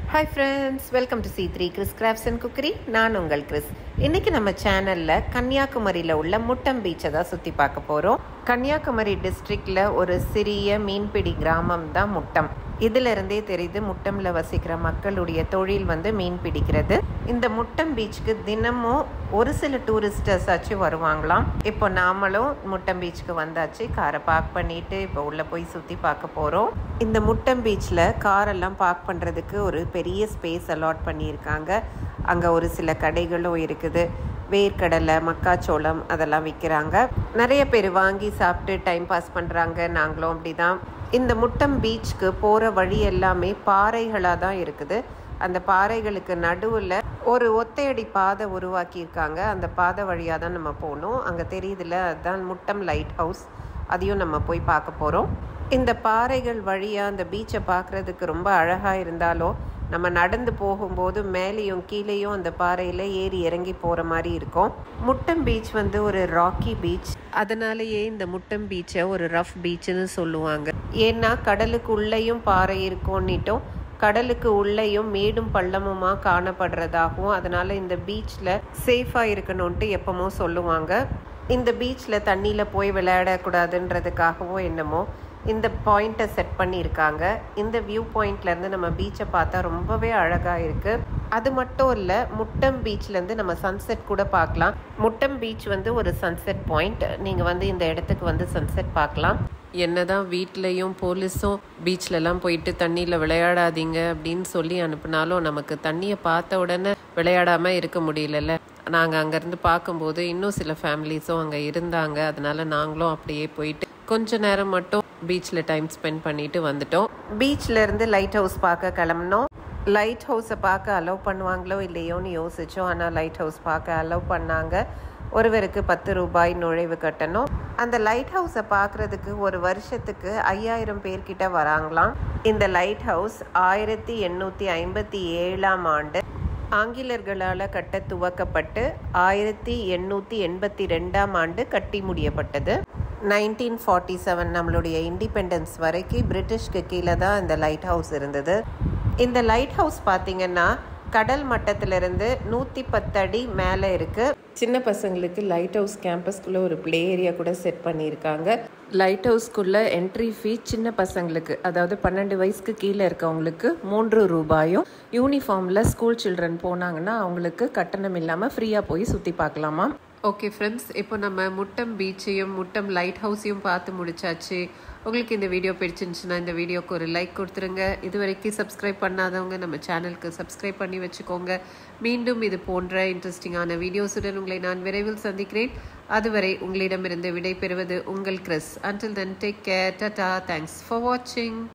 hi friends welcome to C three Kris crafts and cookery நான் உங்கள் Chris இன்னைக்கு நம்ம சேனலில் கன்னியாகுமரியில் உள்ள முட்டம் பீச்சை தான் சுற்றி பார்க்க போகிறோம் கன்னியாகுமரி டிஸ்ட்ரிக்டில் ஒரு சிறிய மீன்பிடி கிராமம் தான் முட்டம் இதிலிருந்தே தெரியுது முட்டமில் வசிக்கிற மக்களுடைய தொழில் வந்து மீன் பிடிக்கிறது இந்த முட்டம் பீச்சுக்கு தினமும் ஒரு சில டூரிஸ்டர்ஸ் ஆச்சு வருவாங்களாம் இப்போ நாமளும் முட்டம் பீச்சுக்கு வந்தாச்சு காரை பார்க் பண்ணிட்டு இப்போ உள்ளே போய் சுற்றி பார்க்க போகிறோம் இந்த முட்டம் பீச்சில் காரெல்லாம் பார்க் பண்ணுறதுக்கு ஒரு பெரிய ஸ்பேஸ் அலாட் பண்ணியிருக்காங்க அங்கே ஒரு சில கடைகளும் இருக்குது வேர்க்கடலை மக்காச்சோளம் அதெல்லாம் விற்கிறாங்க நிறைய பேர் வாங்கி சாப்பிட்டு டைம் பாஸ் பண்ணுறாங்க நாங்களும் அப்படி தான் இந்த முட்டம் பீச்சுக்கு போகிற வழி எல்லாமே பாறைகளாக தான் இருக்குது அந்த பாறைகளுக்கு நடுவில் ஒரு ஒத்தையடி பாதை உருவாக்கியிருக்காங்க அந்த பாதை வழியாக தான் நம்ம போகணும் அங்கே தெரியுதுல அதுதான் முட்டம் லைட் ஹவுஸ் அதையும் நம்ம போய் பார்க்க போகிறோம் இந்த பாறைகள் வழியாக அந்த பீச்சை பார்க்குறதுக்கு ரொம்ப அழகாக இருந்தாலும் நம்ம நடந்து போகும்போது மேலேயும் கீழேயும் அந்த பாறையில் ஏறி இறங்கி போகிற மாதிரி இருக்கும் முட்டம் பீச் வந்து ஒரு ராக்கி பீச் அதனாலேயே இந்த முட்டம் பீச்சை ஒரு ரஃப் பீச்சுன்னு சொல்லுவாங்க ஏன்னா கடலுக்கு உள்ளேயும் பாறை இருக்கும்னிட்டும் கடலுக்கு உள்ளேயும் மேடும் பள்ளமுமா காணப்படுறதாகவும் அதனால இந்த பீச்சில் சேஃபாக இருக்கணும்ன்ட்டு எப்பவும் சொல்லுவாங்க இந்த பீச்சில் தண்ணியில் போய் விளையாடக்கூடாதுன்றதுக்காகவும் என்னமோ இந்த பாயிண்ட்டை செட் பண்ணியிருக்காங்க இந்த வியூ பாயிண்ட்லேருந்து நம்ம பீச்சை பார்த்தா ரொம்பவே அழகாக இருக்குது அது மட்டும் இல்லை முட்டம் பீச்லேருந்து நம்ம சன்செட் கூட பார்க்கலாம் முட்டம் பீச் வந்து ஒரு சன்செட் பாயிண்ட் நீங்கள் வந்து இந்த இடத்துக்கு வந்து சன்செட் பார்க்கலாம் என்னதான் வீட்லேயும் போலீஸும் பீச்லலாம் போயிட்டு தண்ணியில் விளையாடாதீங்க அப்படின்னு சொல்லி அனுப்புனாலும் நமக்கு தண்ணியை பார்த்த உடனே விளையாடாமல் இருக்க முடியலல்ல நாங்கள் அங்கேருந்து பார்க்கும்போது இன்னும் சில ஃபேமிலிஸும் அங்கே இருந்தாங்க அதனால நாங்களும் அப்படியே போயிட்டு கொஞ்ச நேரம் மட்டும் பீச்சில் டைம் ஸ்பெண்ட் பண்ணிட்டு வந்துட்டோம் பீச்ல இருந்து லைட் ஹவுஸ் பார்க்க கிளம்பினோம் லைட் ஹவுஸை பார்க்க அலோவ் பண்ணுவாங்களோ இல்லையோன்னு யோசிச்சோம் ஆனால் லைட் ஹவுஸ் பார்க்க அலோவ் பண்ணாங்க ஒருவருக்கு பத்து ரூபாய் நுழைவு கட்டணும் அந்த லைட் ஹவுஸை பார்க்குறதுக்கு ஒரு வருஷத்துக்கு ஐயாயிரம் பேர்கிட்ட வராங்களாம் இந்த லைட் ஹவுஸ் ஆயிரத்தி எண்ணூற்றி ஐம்பத்தி ஏழாம் ஆண்டு ஆங்கிலர்களால் கட்ட துவக்கப்பட்டு ஆயிரத்தி எண்ணூற்றி எண்பத்தி ரெண்டாம் ஆண்டு கட்டி முடியப்பட்டது நைன்டீன் ஃபார்ட்டி செவன் நம்மளுடைய இண்டிபெண்டன்ஸ் வரைக்கும் பிரிட்டிஷ்க்கு கீழே தான் இந்த லைட் ஹவுஸ் இருந்தது இந்த லைட் ஹவுஸ் பார்த்தீங்கன்னா கடல் மட்டத்திலிருந்து நூற்றி பத்தடி மேலே இருக்குது சின்ன பசங்களுக்கு லைட் ஹவுஸ் கேம்பஸ்குள்ளே ஒரு ப்ளே ஏரியா கூட செட் பண்ணியிருக்காங்க லைட் ஹவுஸ்க்குள்ளே என்ட்ரி ஃபீ சின்ன பசங்களுக்கு அதாவது பன்னெண்டு வயசுக்கு கீழே இருக்கவங்களுக்கு மூன்று ரூபாயும் யூனிஃபார்மில் ஸ்கூல் சில்ட்ரன் போனாங்கன்னா அவங்களுக்கு கட்டணம் இல்லாமல் ஃப்ரீயாக போய் சுற்றி பார்க்கலாமா ஓகே ஃப்ரெண்ட்ஸ் இப்போ நம்ம முட்டம் பீச்சையும் முட்டம் லைட் ஹவுஸையும் பார்த்து முடிச்சாச்சு உங்களுக்கு இந்த வீடியோ பிடிச்சிருந்துச்சுன்னா இந்த வீடியோக்கு ஒரு லைக் கொடுத்துருங்க இது வரைக்கும் சப்ஸ்கிரைப் பண்ணாதவங்க நம்ம சேனலுக்கு சப்ஸ்கிரைப் பண்ணி வச்சுக்கோங்க மீண்டும் இது போன்ற இன்ட்ரெஸ்டிங்கான வீடியோஸுடன் உங்களை நான் விரைவில் சந்திக்கிறேன் அதுவரை உங்களிடமிருந்து விடை பெறுவது உங்கள் கிறிஸ் until then take care tata thanks for வாட்சிங்